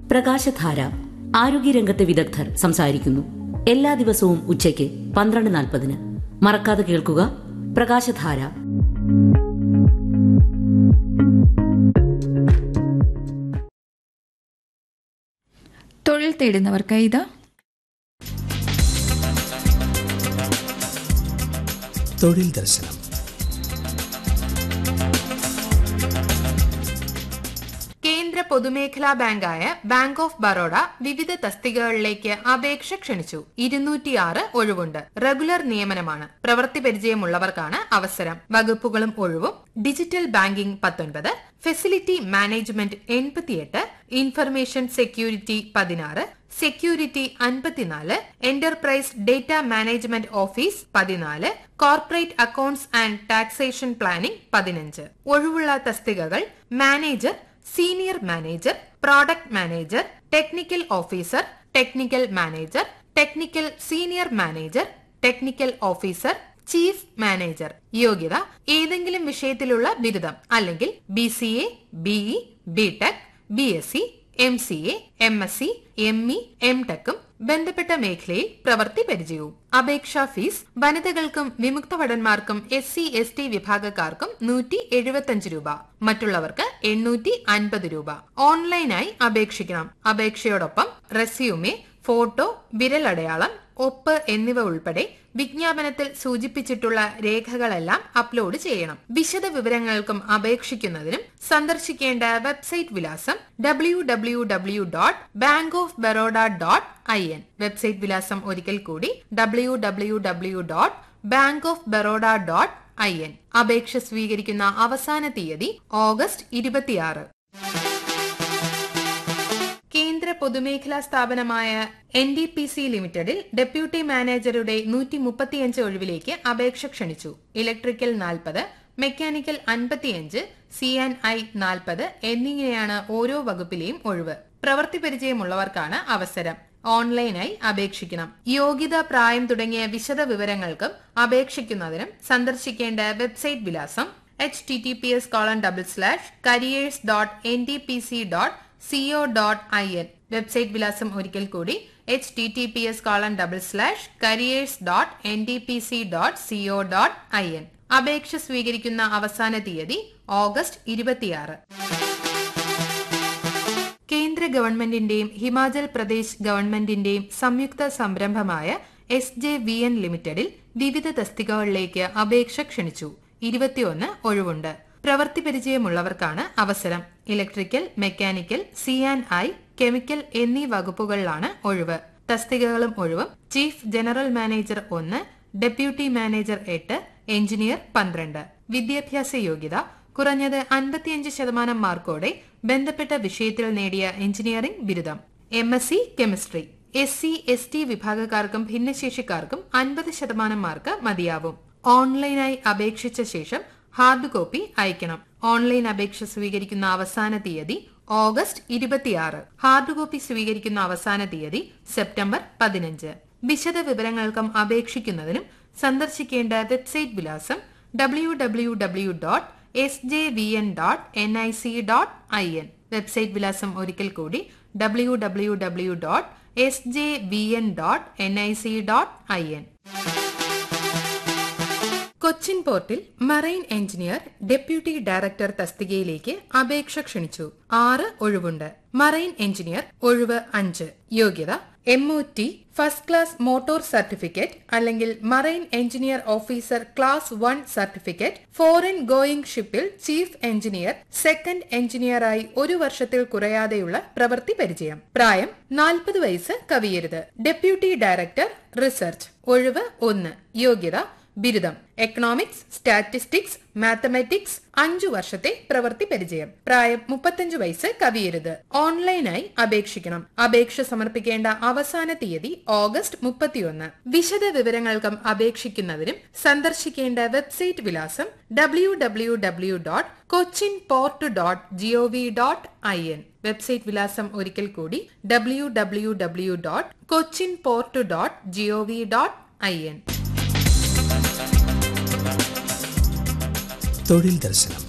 പ്രകാശധാര ആരോഗ്യരംഗത്തെ വിദഗ്ധർ സംസാരിക്കുന്നു എല്ലാ ദിവസവും ഉച്ചയ്ക്ക് പന്ത്രണ്ട് നാൽപ്പതിന് മറക്കാതെ കേൾക്കുക പ്രകാശധാര തൊഴിൽ തേടുന്നവർക്ക് ഇത് തൊഴിൽ ദർശനം കേന്ദ്ര പൊതുമേഖലാ ബാങ്കായ ബാങ്ക് ഓഫ് ബറോഡ വിവിധ തസ്തികകളിലേക്ക് അപേക്ഷ ക്ഷണിച്ചു ഇരുന്നൂറ്റിയാറ് ഒഴിവുണ്ട് റെഗുലർ നിയമനമാണ് പ്രവൃത്തി പരിചയമുള്ളവർക്കാണ് അവസരം വകുപ്പുകളും ഒഴിവും ഡിജിറ്റൽ ബാങ്കിംഗ് പത്തൊൻപത് ഫെസിലിറ്റി മാനേജ്മെന്റ് എൺപത്തിയെട്ട് ഇൻഫർമേഷൻ സെക്യൂരിറ്റി പതിനാറ് സെക്യൂരിറ്റി അൻപത്തിനാല് എന്റർപ്രൈസ് ഡേറ്റ മാനേജ്മെന്റ് ഓഫീസ് പതിനാല് corporate accounts and taxation planning പതിനഞ്ച് ഒഴിവുള്ള തസ്തികകൾ manager senior manager product manager technical officer technical manager technical senior manager technical officer chief manager യോഗ്യത ഏതെങ്കിലും വിഷയത്തിലുള്ള ബിരുദം അല്ലെങ്കിൽ B C A BE BTech B S C M C A M S C M E M ടെക്കും ബന്ധപ്പെട്ട മേഖലയിൽ പ്രവൃത്തി പരിചയവും അപേക്ഷാ ഫീസ് വനിതകൾക്കും വിമുക്ത ഭടന്മാർക്കും എസ് സി എസ് ടി വിഭാഗക്കാർക്കും നൂറ്റി എഴുപത്തിയഞ്ച് രൂപ മറ്റുള്ളവർക്ക് എണ്ണൂറ്റി അൻപത് രൂപ ഓൺലൈനായി അപേക്ഷിക്കണം അപേക്ഷയോടൊപ്പം റെസ്യൂമെ ഫോട്ടോ വിരലടയാളം ഒപ്പ് എന്നിവ ഉൾപ്പെടെ വിജ്ഞാപനത്തിൽ സൂചിപ്പിച്ചിട്ടുള്ള രേഖകളെല്ലാം അപ്ലോഡ് ചെയ്യണം വിശദ വിവരങ്ങൾക്കും അപേക്ഷിക്കുന്നതിനും സന്ദർശിക്കേണ്ട വെബ്സൈറ്റ് വിലാസം W W W dot bank of Baroda dot I N website വിലാസം ഒരിക്കൽ കൂടി W W W dot bank of Baroda dot I N അപേക്ഷ സ്വീകരിക്കുന്ന അവസാന തീയതി ഓഗസ്റ്റ് ഇരുപത്തിയാറ് കേന്ദ്ര പൊതുമേഖലാ സ്ഥാപനമായ എൻ ഡി പി സി ലിമിറ്റഡിൽ ഡെപ്യൂട്ടി മാനേജറുടെ നൂറ്റി മുപ്പത്തിയഞ്ച് ഒഴിവിലേക്ക് അപേക്ഷ ക്ഷണിച്ചു ഇലക്ട്രിക്കൽ നാൽപ്പത് മെക്കാനിക്കൽ അൻപത്തിയഞ്ച് സി ആൻഡ് ഐ നാൽപ്പത് എന്നിങ്ങനെയാണ് ഓരോ വകുപ്പിലെയും ഒഴിവ് പ്രവൃത്തി പരിചയമുള്ളവർക്കാണ് അവസരം ഓൺലൈനായി അപേക്ഷിക്കണം യോഗ്യത പ്രായം തുടങ്ങിയ വിശദ വിവരങ്ങൾക്കും അപേക്ഷിക്കുന്നതിനും സന്ദർശിക്കേണ്ട വെബ്സൈറ്റ് വിലാസം H T T P S colon double slash careers dot N D P C dot CO dot I N website വിലാസം ഒരിക്കൽ കൂടി H T T P S colon double slash careers dot N D P C dot CO dot I N അപേക്ഷ സ്വീകരിക്കുന്ന അവസാന തീയതി August ഇരുപത്തിയാറ് കേന്ദ്ര ഗവൺമെന്റിന്റെയും ഹിമാചൽ പ്രദേശ് ഗവൺമെന്റിന്റെയും സംയുക്ത സംരംഭമായ എസ് ജെ വി എൻ ലിമിറ്റഡിൽ വിവിധ തസ്തികകളിലേക്ക് അപേക്ഷ ക്ഷണിച്ചു ഇരുപത്തിയൊന്ന് ഒഴിവുണ്ട് പ്രവൃത്തി പരിചയമുള്ളവർക്കാണ് അവസരം electrical mechanical C and I chemical എന്നീ വകുപ്പുകളിലാണ് ഒഴിവ് തസ്തികകളും ഒഴിവും ചീഫ് ജനറൽ മാനേജർ ഒന്ന് ഡെപ്യൂട്ടി മാനേജർ എട്ട് എഞ്ചിനീയർ പന്ത്രണ്ട് വിദ്യാഭ്യാസ യോഗ്യത കുറഞ്ഞത് അൻപത്തിയഞ്ച് ശതമാനം മാർക്കോടെ ബന്ധപ്പെട്ട വിഷയത്തിൽ നേടിയ എഞ്ചിനീയറിംഗ് ബിരുദം M S C chemistry S C S T വിഭാഗക്കാർക്കും ഭിന്നശേഷിക്കാർക്കും അൻപത് ശതമാനം മാർക്ക് മതിയാവും ഓൺലൈനായി അപേക്ഷിച്ച ശേഷം ഹാർഡ് കോപ്പി അയക്കണം ഓൺലൈൻ അപേക്ഷ സ്വീകരിക്കുന്ന അവസാന തീയതി ഓഗസ്റ്റ് ഇരുപത്തിയാറ് ഹാർഡ് കോപ്പി സ്വീകരിക്കുന്ന അവസാന തീയതി സെപ്റ്റംബർ പതിനഞ്ച് വിശദ വിവരങ്ങൾക്കും അപേക്ഷിക്കുന്നതിനും സന്ദർശിക്കേണ്ട വെബ്സൈറ്റ് വിലാസം W W W dot S J V N dot N I C dot I N website വിലാസം ഒരിക്കൽ കൂടി W W W dot S J V N dot N I C dot I N Cochin പോർട്ടിൽ marine engineer deputy director തസ്തികയിലേക്ക് അപേക്ഷ ക്ഷണിച്ചു ആറ് ഒഴിവുണ്ട് marine engineer ഒഴിവ് അഞ്ച് യോഗ്യത M O T first class motor certificate അല്ലെങ്കിൽ marine engineer officer class one certificate foreign going ഷിപ്പിൽ ചീഫ് എഞ്ചിനീയർ സെക്കൻഡ് എഞ്ചിനീയറായി ഒരു വർഷത്തിൽ കുറയാതെയുള്ള പ്രവൃത്തി പരിചയം പ്രായം നാൽപ്പത് വയസ്സ് കവിയരുത് ഡെപ്യൂട്ടി ഡയറക്ടർ റിസർച്ച് ഒഴിവ് ഒന്ന് യോഗ്യത ബിരുദം എക്കണോമിക്സ് സ്റ്റാറ്റിസ്റ്റിക്സ് മാത്തമാറ്റിക്സ് അഞ്ചു വർഷത്തെ പ്രവൃത്തി പരിചയം പ്രായം മുപ്പത്തഞ്ചു വയസ്സ് കവിയരുത് ഓൺലൈനായി അപേക്ഷിക്കണം അപേക്ഷ സമർപ്പിക്കേണ്ട അവസാന തീയതി ഓഗസ്റ്റ് മുപ്പത്തിയൊന്ന് വിശദ വിവരങ്ങൾക്കും അപേക്ഷിക്കുന്നതിനും സന്ദർശിക്കേണ്ട വെബ്സൈറ്റ് വിലാസം W W W dot Cochin port dot GOV dot I N website വിലാസം ഒരിക്കൽ കൂടി W W W dot Cochin port dot GOV dot I N തൊഴിൽ ദർശനം